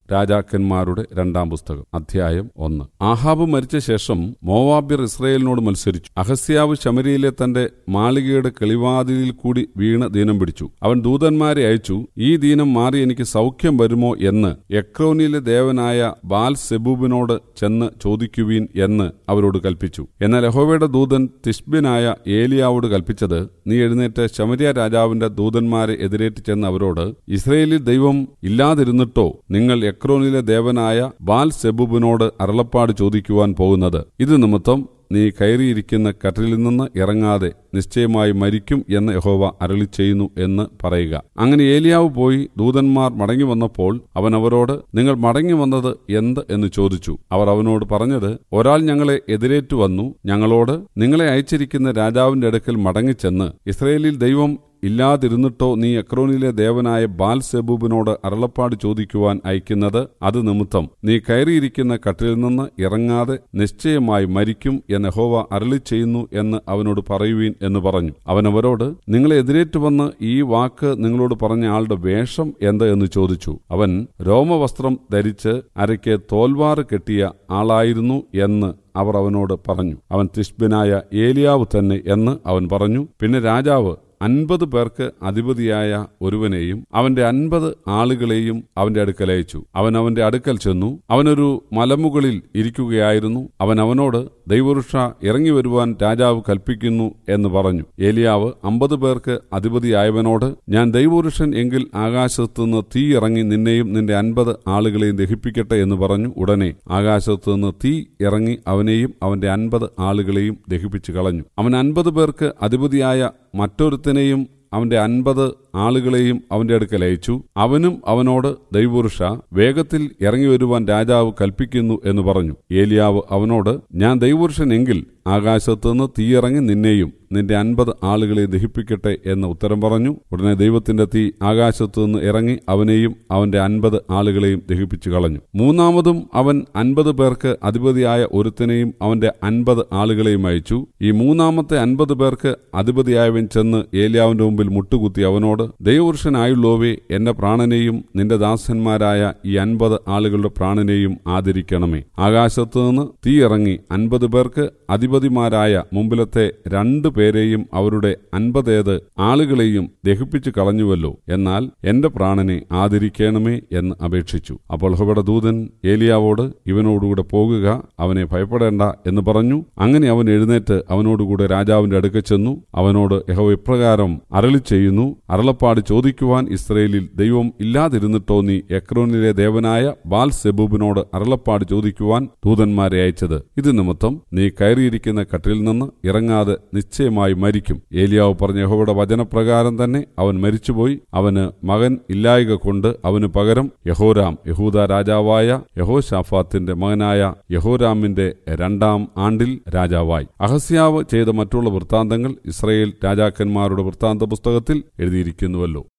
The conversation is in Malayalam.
രാജാക്കന്മാരുടെ രണ്ടാം പുസ്തകം അധ്യായം ഒന്ന് ആഹാബ് മരിച്ച ശേഷം മോവാബ്യർ ഇസ്രയേലിനോട് മത്സരിച്ചു അഹസ്യാവ് ശമരിയിലെ തന്റെ മാളികയുടെ കിളിവാതിലിൽ കൂടി വീണ് ദീനം പിടിച്ചു അവൻ ദൂതന്മാരെ അയച്ചു ഈ ദീനം മാറി എനിക്ക് സൗഖ്യം വരുമോ എന്ന് എക്രോനിലെ ദേവനായ ബാൽ സെബൂബിനോട് ചെന്ന് ചോദിക്കുവീൻ എന്ന് അവരോട് കൽപ്പിച്ചു എന്നാൽ യഹോവയുടെ ദൂതൻ തിഷ്ബിനായ ഏലിയാവോട് കൽപ്പിച്ചത് നീ എഴുന്നേറ്റ് ശമരിയ രാജാവിന്റെ ദൂതന്മാരെ എതിരേറ്റ് ചെന്ന് അവരോട് ഇസ്രയേലിൽ ദൈവം ഇല്ലാതിരുന്നിട്ടോ നിങ്ങൾ എക്രോനിലെ ദേവനായ ബാൽ സെബൂബിനോട് അരുളപ്പാട് ചോദിക്കുവാൻ പോകുന്നത് ഇത് നിമിത്തം നീ കയറിയിരിക്കുന്ന കട്ടിലിൽ നിന്ന് ഇറങ്ങാതെ നിശ്ചയമായി മരിക്കും എന്ന് യഹോവ അരളി ചെയ്യുന്നു എന്ന് പറയുക അങ്ങനെ ഏലിയാവ് പോയി ദൂതന്മാർ മടങ്ങി വന്നപ്പോൾ അവൻ അവരോട് നിങ്ങൾ മടങ്ങി വന്നത് എന്ത് എന്ന് ചോദിച്ചു അവർ അവനോട് പറഞ്ഞത് ഒരാൾ ഞങ്ങളെ എതിരേറ്റു വന്നു ഞങ്ങളോട് നിങ്ങളെ അയച്ചിരിക്കുന്ന രാജാവിന്റെ അടുക്കൽ മടങ്ങിച്ചെന്ന് ഇസ്രയേലിൽ ദൈവം ഇല്ലാതിരുന്നിട്ടോ നീ എക്രോനിലെ ദേവനായ ബാൽ സെബൂബിനോട് അരുളപ്പാട് ചോദിക്കുവാൻ അയക്കുന്നത് അത് നിമിത്തം നീ കയറിയിരിക്കുന്ന കട്ടിലിൽ നിന്ന് ഇറങ്ങാതെ നിശ്ചയമായി മരിക്കും എന്ന് ഹോവ അരളി ചെയ്യുന്നു എന്ന് അവനോട് പറയുവീൻ എന്ന് പറഞ്ഞു അവൻ അവരോട് നിങ്ങളെ എതിരേറ്റു വന്ന് ഈ വാക്ക് നിങ്ങളോട് പറഞ്ഞ ആളുടെ വേഷം എന്ത് എന്ന് ചോദിച്ചു അവൻ രോമവസ്ത്രം ധരിച്ച് അരയ്ക്ക് തോൽവാറ് കെട്ടിയ ആളായിരുന്നു എന്ന് അവർ അവനോട് പറഞ്ഞു അവൻ തിഷ്ബിനായ ഏലിയാവ് തന്നെ എന്ന് അവൻ പറഞ്ഞു പിന്നെ രാജാവ് അൻപത് പേർക്ക് അധിപതിയായ ഒരുവനെയും അവന്റെ അൻപത് ആളുകളെയും അവന്റെ അടുക്കൽ അയച്ചു അവൻ അവന്റെ അടുക്കൽ ചെന്നു അവനൊരു മലമുകളിൽ ഇരിക്കുകയായിരുന്നു അവൻ അവനോട് ദൈവവൃക്ഷ ഇറങ്ങി വരുവാൻ രാജാവ് കൽപ്പിക്കുന്നു എന്ന് പറഞ്ഞു ഏലിയാവ് അമ്പത് പേർക്ക് അധിപതിയായവനോട് ഞാൻ ദൈവപുരുഷൻ എങ്കിൽ ആകാശത്തുനിന്ന് തീ ഇറങ്ങി നിന്നെയും നിന്റെ അൻപത് ആളുകളെയും ദഹിപ്പിക്കട്ടെ എന്ന് പറഞ്ഞു ഉടനെ ആകാശത്തുനിന്ന് തീ ഇറങ്ങി അവനെയും അവന്റെ അൻപത് ആളുകളെയും ദഹിപ്പിച്ചു കളഞ്ഞു അവൻ അൻപത് പേർക്ക് അധിപതിയായ മറ്റൊരുത്തനെയും അവന്റെ അൻപത് ആളുകളെയും അവന്റെ അടുക്കൽ അയച്ചു അവനും അവനോട് ദൈവപുരുഷ വേഗത്തിൽ ഇറങ്ങി വരുവാൻ രാജാവ് കൽപ്പിക്കുന്നു എന്ന് പറഞ്ഞു ഏലിയാവ് അവനോട് ഞാൻ ദൈവപുരുഷൻ എങ്കിൽ ആകാശത്തുനിന്ന് തീയിറങ്ങി നിന്നെയും നിന്റെ അൻപത് ആളുകളെ ദഹിപ്പിക്കട്ടെ എന്ന് ഉത്തരം പറഞ്ഞു ഉടനെ ദൈവത്തിന്റെ തീ ആകാശത്തുനിന്ന് ഇറങ്ങി അവനെയും അവന്റെ അൻപത് ആളുകളെയും ദഹിപ്പിച്ചു കളഞ്ഞു മൂന്നാമതും അവൻ അൻപത് പേർക്ക് അധിപതിയായ ഒരുത്തനെയും അവന്റെ അൻപത് ആളുകളെയും അയച്ചു ഈ മൂന്നാമത്തെ അൻപത് പേർക്ക് അധിപതിയായവൻ ചെന്ന് ഏലിയാവിന്റെ മുമ്പിൽ മുട്ടുകുത്തി അവനോട് ദൈവപുരുഷനായുള്ളോവേ എന്റെ പ്രാണനെയും നിന്റെ ദാസന്മാരായ ഈ അൻപത് ആളുകളുടെ പ്രാണനെയും ആദരിക്കണമേ ആകാശത്തുനിന്ന് തീ ഇറങ്ങി അൻപത് പേർക്ക് അധിപതിമാരായ മുമ്പിലത്തെ രണ്ടു പേരെയും അവരുടെ അൻപതേത് ആളുകളെയും ദഹിപ്പിച്ചു കളഞ്ഞുവല്ലോ എന്നാൽ എന്റെ പ്രാണനെ ആദരിക്കണമേ എന്ന് അപേക്ഷിച്ചു അപ്പോൾ ഹോബയുടെ ദൂതൻ ഏലിയാവോട് ഇവനോടുകൂടെ പോകുക അവനെ ഭയപ്പെടേണ്ട എന്ന് പറഞ്ഞു അങ്ങനെ അവൻ എഴുന്നേറ്റ് അവനോടുകൂടെ രാജാവിന്റെ അടുക്ക ചെന്നു അവനോട് യഹോ ഇപ്രകാരം അരളി ചെയ്യുന്നു അരുളപ്പാട് ചോദിക്കുവാൻ ഇസ്രയേലിൽ ദൈവം ഇല്ലാതിരുന്നിട്ടോ നീ എക്രോനിലെ ദേവനായ ബാൽ സെബൂബിനോട് അരുളപ്പാട് ചോദിക്കുവാൻ ദൂതന്മാരെ അയച്ചത് ഇത് നിമിത്തം നീ കയറിയിരിക്കുന്ന കട്ടിലിൽ നിന്ന് ഇറങ്ങാതെ നിശ്ചയമായി മരിക്കും ഏലിയാവ് പറഞ്ഞ യഹോവയുടെ വചനപ്രകാരം തന്നെ അവൻ മരിച്ചുപോയി അവന് മകൻ ഇല്ലായക കൊണ്ട് അവന് പകരം യഹോരാം യഹൂദ രാജാവായ യഹോഷാഫാത്തിന്റെ മകനായ യഹോരാമിന്റെ രണ്ടാം ആണ്ടിൽ രാജാവായി അഹസ്യാവ് ചെയ്ത മറ്റുള്ള വൃത്താന്തങ്ങൾ ഇസ്രയേൽ രാജാക്കന്മാരുടെ വൃത്താന്ത പുസ്തകത്തിൽ എഴുതിയിരിക്കുന്നുവല്ലോ